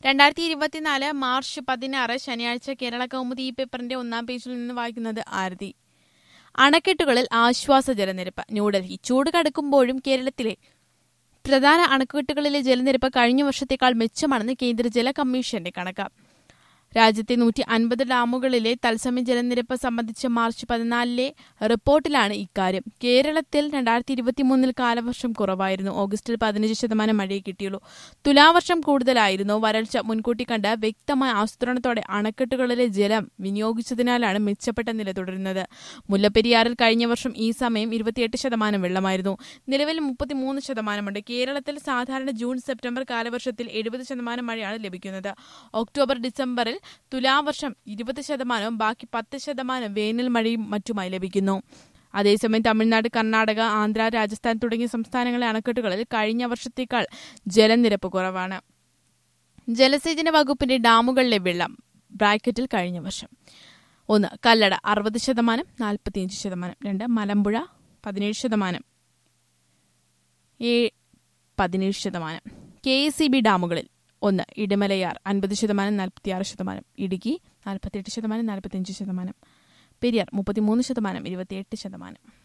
രണ്ടായിരത്തി ഇരുപത്തിനാല് മാർച്ച് പതിനാറ് ശനിയാഴ്ച കേരള കൗമുദി ഈ പേപ്പറിന്റെ ഒന്നാം പേജിൽ നിന്ന് വായിക്കുന്നത് ആരതി അണക്കെട്ടുകളിൽ ആശ്വാസ ജലനിരപ്പ് ന്യൂഡൽഹി ചൂട് കടക്കുമ്പോഴും കേരളത്തിലെ പ്രധാന അണക്കെട്ടുകളിലെ ജലനിരപ്പ് കഴിഞ്ഞ വർഷത്തേക്കാൾ മെച്ചമാണെന്ന് കേന്ദ്ര ജല കമ്മീഷന്റെ കണക്ക് രാജ്യത്തെ നൂറ്റി അൻപത് ഡാമുകളിലെ തത്സമയ ജലനിരപ്പ് സംബന്ധിച്ച് മാർച്ച് പതിനാലിലെ റിപ്പോർട്ടിലാണ് ഇക്കാര്യം കേരളത്തിൽ രണ്ടായിരത്തി ഇരുപത്തിമൂന്നിൽ കാലവർഷം കുറവായിരുന്നു ഓഗസ്റ്റിൽ പതിനഞ്ച് ശതമാനം മഴയെ കിട്ടിയുള്ളൂ തുലാവർഷം കൂടുതലായിരുന്നു വരൾച്ച മുൻകൂട്ടി കണ്ട് വ്യക്തമായ ആസൂത്രണത്തോടെ അണക്കെട്ടുകളിലെ ജലം വിനിയോഗിച്ചതിനാലാണ് മെച്ചപ്പെട്ട നില തുടരുന്നത് മുല്ലപ്പെരിയാറിൽ കഴിഞ്ഞ വർഷം ഈ സമയം ഇരുപത്തിയെട്ട് ശതമാനം വെള്ളമായിരുന്നു നിലവിൽ മുപ്പത്തിമൂന്ന് ശതമാനമുണ്ട് കേരളത്തിൽ സാധാരണ ജൂൺ സെപ്റ്റംബർ കാലവർഷത്തിൽ എഴുപത് ശതമാനം മഴയാണ് ലഭിക്കുന്നത് ഒക്ടോബർ ഡിസംബറിൽ തുലാവർഷം ഇരുപത് ശതമാനവും ബാക്കി പത്ത് ശതമാനം വേനൽ മഴയും മറ്റുമായി ലഭിക്കുന്നു അതേസമയം തമിഴ്നാട് കർണാടക ആന്ധ്ര രാജസ്ഥാൻ തുടങ്ങിയ സംസ്ഥാനങ്ങളിലെ അണക്കെട്ടുകളിൽ കഴിഞ്ഞ വർഷത്തേക്കാൾ ജലനിരപ്പ് കുറവാണ് ജലസേചന വകുപ്പിന്റെ ഡാമുകളിലെ വെള്ളം ബ്രാക്കറ്റിൽ കഴിഞ്ഞ വർഷം ഒന്ന് കല്ലട അറുപത് ശതമാനം നാൽപ്പത്തിയഞ്ച് ശതമാനം രണ്ട് മലമ്പുഴ പതിനേഴ് ശതമാനം ഏ പതിനേഴ് ശതമാനം കെ എസ് സി ബി ഡാമുകളിൽ ഒന്ന് ഇടമലയാർ അൻപത് ശതമാനം നാൽപ്പത്തിയാറ് ശതമാനം ഇടുക്കി നാൽപ്പത്തിയെട്ട് ശതമാനം നാൽപ്പത്തിയഞ്ച് ശതമാനം പെരിയാർ മുപ്പത്തിമൂന്ന് ശതമാനം ഇരുപത്തിയെട്ട് ശതമാനം